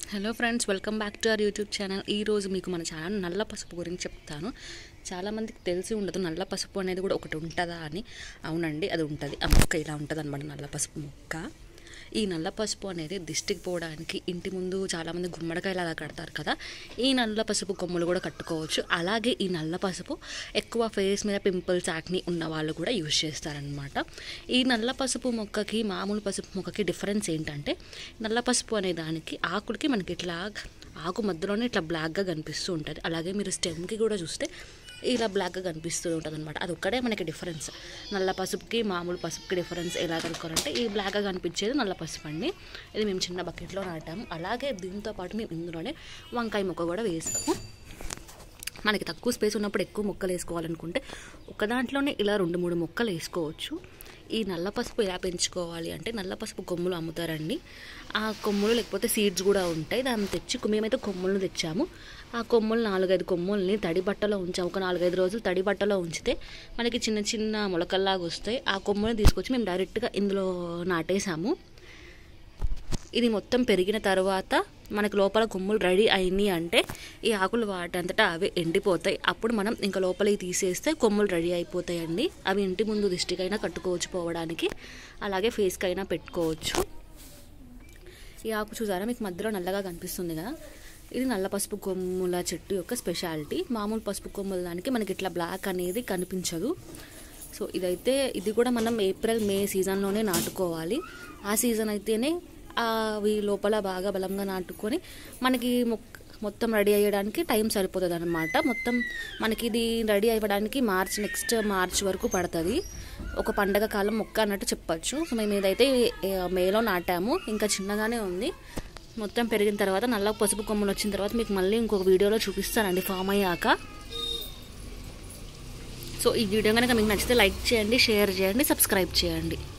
hello friends welcome back to our YouTube channel ఈ రోజు మీకు మన ఛానల్ నల్ల పసుపు గురించి చెప్తాను చాలామందికి తెలిసి ఉండదు నల్ల పసుపు అనేది కూడా ఒకటి ఉంటుందా అని అవునండి అది ఉంటుంది ఆ మొక్క ఇలా ఉంటుంది అనమాట నల్ల పసుపు మొక్క ఈ నల్ల పసుపు అనేది దిష్టికి పోవడానికి ఇంటి ముందు చాలామంది గుమ్మడికాయలు అలా కడతారు కదా ఈ నల్ల పసుపు కొమ్ములు కూడా కట్టుకోవచ్చు అలాగే ఈ నల్ల పసుపు ఎక్కువ ఫేస్ మీద పింపుల్స్ యాక్ని ఉన్న వాళ్ళు కూడా యూజ్ చేస్తారనమాట ఈ నల్ల పసుపు మొక్కకి మామూలు పసుపు మొక్కకి డిఫరెన్స్ ఏంటంటే నల్ల పసుపు అనే దానికి ఆకులకి మనకి ఇట్లా ఆకు మధ్యలోనే ఇట్లా బ్లాక్గా కనిపిస్తూ ఉంటుంది అలాగే మీరు స్టెమ్కి కూడా చూస్తే ఇలా బ్లాక్గా కనిపిస్తూ ఉంటుంది అనమాట అది ఒక్కడే మనకి డిఫరెన్స్ నల్ల పసుపుకి మామూలు పసుపుకి డిఫరెన్స్ ఎలా కనుక్కోరంటే ఈ బ్లాక్గా కనిపించేది నల్ల పసుపు అండి ఇది మేము చిన్న బకెట్లో నాటాము అలాగే దీంతో పాటు మేము ఇందులోనే వంకాయ మొక్క కూడా వేసాము మనకి తక్కువ స్పేస్ ఉన్నప్పుడు ఎక్కువ మొక్కలు వేసుకోవాలనుకుంటే ఒక దాంట్లోనే ఇలా రెండు మూడు మొక్కలు వేసుకోవచ్చు ఈ నల్ల పసుపు ఎలా పెంచుకోవాలి అంటే నల్ల పసుపు కొమ్ములు అమ్ముతారండి ఆ కొమ్ములు లేకపోతే సీడ్స్ కూడా ఉంటాయి దాన్ని తెచ్చి మేమైతే కొమ్ములను తెచ్చాము ఆ కొమ్ములు నాలుగైదు కొమ్ముల్ని తడి బట్టలో ఉంచాము ఒక నాలుగైదు రోజులు తడి బట్టలో ఉంచితే మనకి చిన్న చిన్న మొలకల్లాగా వస్తాయి ఆ కొమ్ములను తీసుకొచ్చి మేము డైరెక్ట్గా ఇందులో నాటేసాము ఇది మొత్తం పెరిగిన తర్వాత మనకు లోపల కొమ్ములు రెడీ అయినాయి అంటే ఈ ఆకులు వాటంతటా అవి ఎండిపోతాయి అప్పుడు మనం ఇంకా లోపలికి తీసేస్తే కొమ్ములు రెడీ అయిపోతాయండి అవి ఇంటి ముందు దిష్టికైనా కట్టుకోవచ్చు పోవడానికి అలాగే ఫేస్కైనా పెట్టుకోవచ్చు ఈ ఆకు చూసారా మీకు మధ్యలో నల్లగా కనిపిస్తుంది కదా ఇది నల్ల పసుపు కొమ్ముల చెట్టు యొక్క స్పెషాలిటీ మామూలు పసుపు కొమ్ముల దానికి మనకి ఇట్లా బ్లాక్ అనేది కనిపించదు సో ఇదైతే ఇది కూడా మనం ఏప్రిల్ మే సీజన్లోనే నాటుకోవాలి ఆ సీజన్ అయితేనే అవి లోపల బాగా బలంగా నాటుకొని మనకి మొక్క మొత్తం రెడీ అయ్యడానికి టైం సరిపోతుంది అనమాట మొత్తం మనకి ఇది రెడీ అవ్వడానికి మార్చ్ నెక్స్ట్ మార్చ్ వరకు పడుతుంది ఒక పండగ కాలం మొక్క అన్నట్టు చెప్పచ్చు సో మేము ఇదైతే మేలో నాటాము ఇంకా చిన్నగానే ఉంది మొత్తం పెరిగిన తర్వాత నల్ల పసుపు కొమ్మలు వచ్చిన తర్వాత మీకు మళ్ళీ ఇంకొక వీడియోలో చూపిస్తానండి ఫామ్ అయ్యాక సో ఈ వీడియో కనుక మీకు నచ్చితే లైక్ చేయండి షేర్ చేయండి సబ్స్క్రైబ్ చేయండి